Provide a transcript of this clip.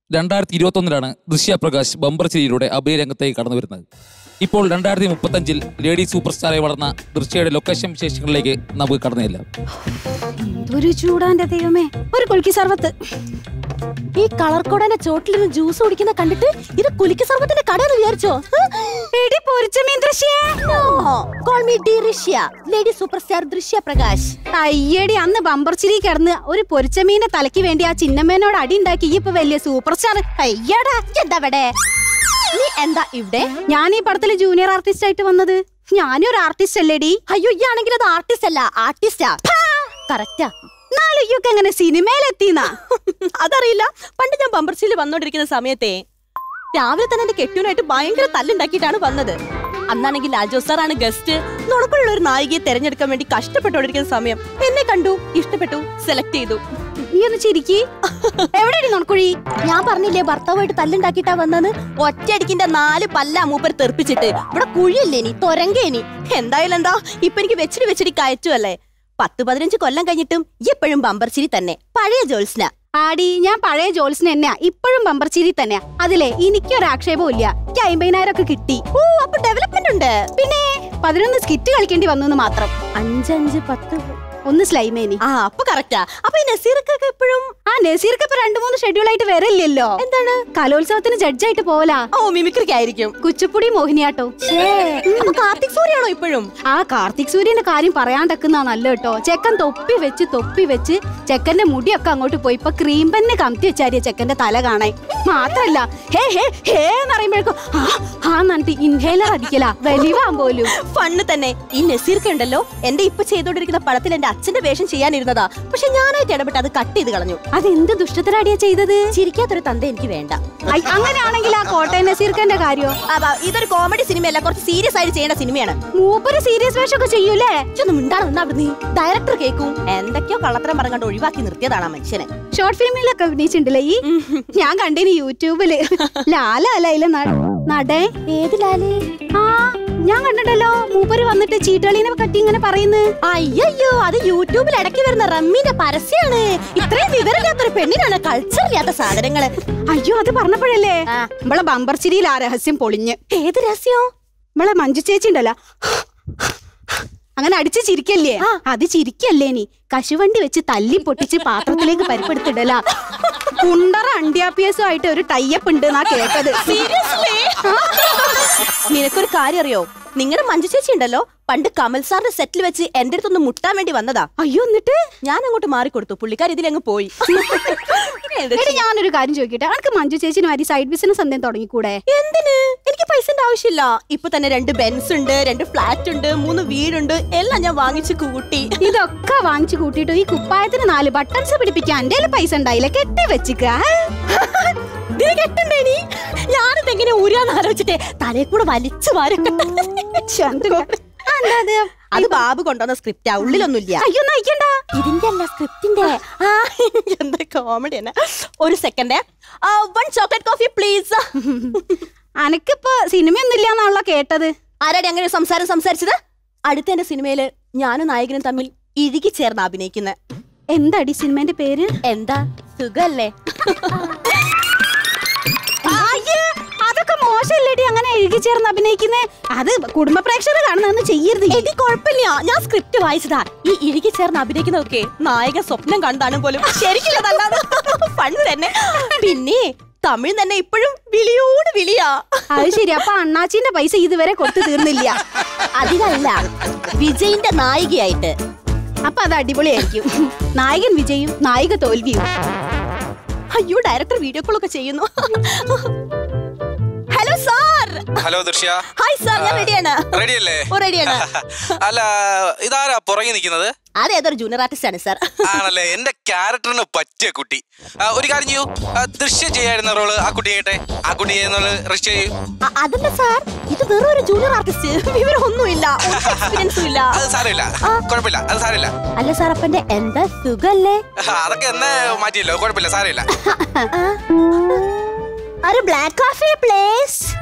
രണ്ടായിരത്തി ഇരുപത്തൊന്നിലാണ് ദൃശ്യപ്രകാശ് ബമ്പർ ചിരിയിലൂടെ അഭിനയരംഗത്തേക്ക് കടന്നു വരുന്നത് ഇപ്പോൾ രണ്ടായിരത്തി മുപ്പത്തഞ്ചിൽ ലേഡി സൂപ്പർ സ്റ്റാറായി വളർന്ന ദൃശ്യയുടെ ലൊക്കേഷൻ വിശേഷങ്ങളിലേക്ക് നമുക്ക് കടന്നില്ല ഒരു ചൂടാന്റെ ദൈവമേ ഒരു കുൽക്കി സർവത്ത് ഈ കളർ കോടന്റെ ചോട്ടിലിരുന്ന് ജ്യൂസ് കുടിക്കുന്ന കണ്ടിട്ട് ഇത് കുലിക്ക് സർവത്തിന്റെ കടയെന്ന് വിചാരിച്ചോ എടി പൊരിച്ചമീൻ Drishya call me Drishya lady super star Drishya Prakash അയ്യടി അന്ന് ബമ്പർ ചിരി കിടന്ന് ഒരു പൊരിച്ചമീന്റെ തലയ്ക്ക് വേണ്ടി ആ ചിന്നമ്മേനോട് അടി ഉണ്ടാക്കി ഈ ഇപ്പൊ വലിയ സൂപ്പർ സ്റ്റാർ അയ്യടാ എന്താ ഇവിടെ നീ എന്താ ഇവിടെ ഞാൻ ഈ പടത്തില് ജൂനിയർ ആർട്ടിസ്റ്റ് ആയിട്ട് വന്നത് ഞാനും ഒരു ആർട്ടിസ്റ്റ് അല്ലേടി അയ്യോ ഈ ആണെങ്കിൽ അത് ആർട്ടിസ്റ്റ് അല്ല ആർട്ടിസ്റ്റാ കറക്റ്റാ നാലുയ്യൊക്കെ എങ്ങനെ സിനിമയിലെത്തിന്നാ അതറിയില്ല പണ്ട് ഞാൻ ബമ്പർച്ചിയിൽ വന്നോണ്ടിരിക്കുന്ന സമയത്തെ രാവിലെ തന്നെ എന്റെ കെട്ടിയനായിട്ട് ഭയങ്കര തല്ലുണ്ടാക്കിയിട്ടാണ് വന്നത് അന്നാണെങ്കിൽ ലാൽജോ സാറാണ് ഗസ്റ്റ് നുണക്കുള്ള ഒരു നായികയെ തെരഞ്ഞെടുക്കാൻ വേണ്ടി കഷ്ടപ്പെട്ടുകൊണ്ടിരിക്കുന്ന സമയം എന്നെ കണ്ടു ഇഷ്ടപ്പെട്ടു സെലക്ട് ചെയ്തു നീ ഒന്ന് ചിരിക്കി എവിടെയാടി നോക്കുഴി ഞാൻ പറഞ്ഞില്ലേ ഭർത്താവായിട്ട് തല്ലുണ്ടാക്കിയിട്ടാ വന്നെന്ന് ഒറ്റയടിക്കിന്റെ നാല് പല്ല മൂപ്പർ തെറിപ്പിച്ചിട്ട് ഇവിടെ കുഴിയല്ലേ നീ തൊരങ്കേനി എന്തായാലും എന്താ ഇപ്പൊ എനിക്ക് വെച്ചിട്ട് വെച്ചിട്ട് കയറ്റുമല്ലേ പത്ത് പതിനഞ്ച് കൊല്ലം കഴിഞ്ഞിട്ടും എപ്പോഴും ബമ്പർച്ചിരി തന്നെ പഴയ ജോത്സ്ന ആടി ഞാൻ പഴയ ജോൽസിന് തന്നെയാ ഇപ്പോഴും ബമ്പർ ചിരി തന്നെയാ അതിലെ എനിക്കൊരു ആക്ഷേപവും ഇല്ല എനിക്ക് അമ്പതിനായിരം ഒക്കെ കിട്ടി ഓ അപ്പൊ ഡെവലപ്മെന്റ് ഉണ്ട് പിന്നെ പതിനൊന്ന് സ്കിറ്റ് കളിക്കേണ്ടി വന്നു എന്ന് മാത്രം അഞ്ചഞ്ച് പത്ത് ഒന്ന് സ്ലൈമേനി ആ അപ്പൊ കറക്റ്റാ അപ്പൊ ഈ നസീർക്കൊക്കെ എപ്പോഴും ആ നസീർക്ക് ഇപ്പൊ രണ്ടു മൂന്ന് ഷെഡ്യൂൾ ആയിട്ട് വരില്ലല്ലോ എന്താണ് കലോത്സവത്തിന് ജഡ്ജായിട്ട് പോലാ ഓ മിമിക്രിക്ക് ആയിരിക്കും കുച്ചുപ്പുടി മോഹിനിയാട്ടോ അപ്പൊ കാർത്തിക് സൂര്യാണോ ഇപ്പോഴും ആ കാർത്തിക് സൂര്യന്റെ കാര്യം പറയാണ്ടക്കുന്ന നല്ല കേട്ടോ ചെക്കൻ തൊപ്പി വെച്ച് തൊപ്പി വെച്ച് ചെക്കന്റെ മുടിയൊക്കെ അങ്ങോട്ട് പോയി ഇപ്പൊ ക്രീം പെന്നെ കമത്തി വെച്ചാരിയ ചെക്കന്റെ തല കാണാൻ മാത്രല്ല ഹേ ഹേ ഹേ എന്ന് പറയുമ്പോഴേക്കും ആ ആ എന്നിട്ട് ഇൻഹേലർ അടിക്കല വലിവാൻ പോലും ഫണ്ണ് തന്നെ ഈ നസീർക്ക് ഉണ്ടല്ലോ എന്റെ ഇപ്പൊ ചെയ്തോണ്ടിരിക്കുന്ന പടത്തിൽ എന്റെ അച്ഛന്റെ വേഷം ചെയ്യാനിരുന്നതാ പക്ഷെ ഞാനായിട്ട് ഇടപെട്ട് അത് കട്ട് ചെയ്ത് കളഞ്ഞു അതെന്ത് ദുഷ്ടത്തിലടിയാ ചെയ്തത് ചിരിക്കാത്തൊരു തന്ത എനിക്ക് വേണ്ട ഐ, അങ്ങനെയാണെങ്കിൽ ആ കോട്ടയം നസീർക്കന്റെ കാര്യോ അപ്പൊ ഇതൊരു കോമഡി സിനിമയല്ല കുറച്ച് സീരിയസ് ആയിട്ട് ചെയ്യേണ്ട സിനിമയാണ് മൂപ്പര് സീരിയസ് വേഷമൊക്കെ ചെയ്യൂലേ ഇതൊന്നും മിണ്ടാതെ നിന്നാ അവിടെ നീ ഡയറക്ടർ കേൾക്കും എന്തൊക്കെയോ കള്ളത്തരം പറഞ്ഞുകൊണ്ട് ഒഴിവാക്കി നിർത്തിയതാണ് ആ മനുഷ്യനെ ഷോർട്ട് ഫിലിമിലൊക്കെ അഭിനയിച്ചിട്ടുണ്ടല്ലേ ഈ ഞാൻ കണ്ടിന് യൂട്യൂബില് ലാല അല്ല അതിലെ നടേ ഏത് ലാലേ ആ ഞാൻ കണ്ടിട്ടല്ലോ മൂപ്പര് വന്നിട്ട് ചീട്ടളീനെ കട്ടി ഇങ്ങനെ പറയുന്നു അയ്യോ അത് യൂട്യൂബിൽ ഇടയ്ക്ക് വരുന്ന റമ്മിന്റെ പരസ്യാണ് ഇത്രയും വിവരമില്ലാത്തൊരു പെണ്ണിനാണ് കൾച്ചർ ഇല്ലാത്ത സാധനങ്ങള് അയ്യോ അത് പറഞ്ഞപ്പോഴല്ലേ ആ. നമ്മളെ ബമ്പർ ചിരിയിൽ ആ രഹസ്യം പൊളിഞ്ഞ് ഏത് രഹസ്യം നമ്മളെ മഞ്ജു ചേച്ചി ഉണ്ടല്ലോ അങ്ങനെ അടിച്ച് ചിരിക്കല്ലേ അത് ചിരിക്കല്ലേ നീ കശുവണ്ടി വെച്ച് തല്ലി പൊട്ടിച്ച് പാത്രത്തിലേക്ക് പരിപ്പെടുത്തിടല കുണ്ടറ അണ്ടിയാപ്പിയസും ആയിട്ട് ഒരു ടൈപ്പ് ഉണ്ട് എന്നാ കേട്ടത് നിനക്കൊരു കാര്യം അറിയോ നിങ്ങളുടെ മഞ്ജു ചേച്ചി ഉണ്ടല്ലോ പണ്ട് കമൽ സാറിന്റെ സെറ്റിൽ വെച്ച് എന്റെ അടുത്തൊന്ന് മുട്ടാൻ വേണ്ടി വന്നതാ അയ്യോ എന്നിട്ട് ഞാൻ അങ്ങോട്ട് മാറിക്കൊടുത്തു പുള്ളിക്കാർ ഇതിലങ്ങ് പോയി എന്ത് എടി ഞാനൊരു കാര്യം ചോദിക്കട്ടെ അനക്ക് മഞ്ജു ചേച്ചിന് മാതിരി സൈഡ് ബിസിനസ് എന്തെങ്കിലും തുടങ്ങിക്കൂടെ എന്തിന് എനിക്ക് പൈസന്റെ ആവശ്യമില്ല ഇപ്പൊ തന്നെ രണ്ട് ബെൻസ് ഉണ്ട് രണ്ട് ഫ്ലാറ്റ് ഉണ്ട് മൂന്ന് വീടുണ്ട് എല്ലാം ഞാൻ വാങ്ങിച്ച് കൂട്ടി ഇതൊക്കെ വാങ്ങിച്ചു കൂട്ടിയിട്ട് ഈ കുപ്പായത്തിന് നാല് ബട്ടൺസ് പിടിപ്പിക്കാൻ എന്റെ പൈസ ഉണ്ടായില്ല കെട്ടി വെച്ചിക്ക ഇതിന് കെട്ടണ്ടേനി ഞാനിത് എങ്ങനെ ഊരാന്ന് ആലോചിച്ചിട്ടേ തലേ കൂടെ വലിച്ചു വാരക്കട്ടെ അത് ബാബു കൊണ്ടുവന്ന സ്ക്രിപ്റ്റാ ഉള്ളിലൊന്നുമില്ല അയ്യോ നയിക്കണ്ട ഇതിന്റെ അല്ല സ്ക്രിപ്റ്റിന്റെ ആ എന്താ കോമഡി തന്നെ ഒരു second one chocolate coffee please അനക്കിപ്പോ സിനിമയൊന്നും ഇല്ലാന്നാണല്ലോ കേട്ടത് ആരാടി അങ്ങനെ ഒരു സംസാരം സംസാരിച്ചത് അടുത്ത എന്റെ സിനിമയില് ഞാനും നായകനും തമ്മിൽ ഇഴുകി ചേർന്ന് അഭിനയിക്കുന്നത് എന്താടി സിനിമന്റെ പേര് എന്താ സുഖല്ലേ അയ്യേ, അതൊക്കെ മോശമല്ലേടി അങ്ങനെ എഴുതി ചേർന്ന് അഭിനയിക്കുന്നേ അത് കുടുംബ പ്രേക്ഷകർ കാണുന്നതൊന്നും ചെയ്യരുത് ഈ. എടി കുഴപ്പമില്ല ഞാൻ സ്ക്രിപ്റ്റ് വായിച്ചതാ ഈ ഇഴുകി ചേർന്ന് അഭിനയിക്കുന്നതൊക്കെ നായക സ്വപ്നം കണ്ടാണ് പോലും ശരിക്കില്ലതല്ലാതെ പണ്ട് തന്നെ പിന്നെ തമിഴ് തന്നെ ഇപ്പോഴും വിളിയോട് വിളിയാ അത് ശരി അപ്പൊ അണ്ണാച്ചിന്റെ പൈസ ഇതുവരെ കൊടുത്തു തീർന്നില്ല അതിനല്ല വിജയിന്റെ നായികയായിട്ട് അപ്പൊ അത് അടിപൊളിയായിരിക്കും നായകൻ വിജയും നായിക തോൽവിയും അയ്യോ ഡയറക്ടർ വീഡിയോ കോൾ ഒക്കെ ചെയ്യുന്നു hello sir hello Drishya hi sir ഞാൻ റെഡിയാണ് റെഡിയല്ലേ ഓ റെഡിയാണ് അല്ല ഇതാരാ പുറകെ നിൽക്കുന്നത് അത് ഏതൊരു ജൂനിയർ ആർട്ടിസ്റ്റ് ആണ് സാർ ആണല്ലേ എന്റെ ക്യാരക്ടറിന് പറ്റിയ കുട്ടി ആ, ഒരു കാര്യം ചെയ്യൂ ആ, ദൃശ്യം ചെയ്യായിരുന്ന റോള് ആ കുട്ടി ചെയ്യട്ടെ ആ കുട്ടി ചെയ്യുന്ന ദൃശ്യം ചെയ്യൂ അ- അതല്ല സാർ ഇത് വെറും ഒരു ജൂനിയർ ആർട്ടിസ്റ്റ് വിവരമൊന്നുമില്ല എക്സ്പീരിയൻസും ഇല്ല അത് സാരമില്ല കുഴപ്പമില്ല അത് സാരമില്ല അല്ല സാർ അപ്പന്റെ എന്താ സുഖല്ലേ അതൊക്കെ എന്നാ മാറ്റിയല്ലോ കുഴപ്പമില്ല സാരമില്ല ഒരു ബ്ലാക്ക് കോഫി പ്ലേസ്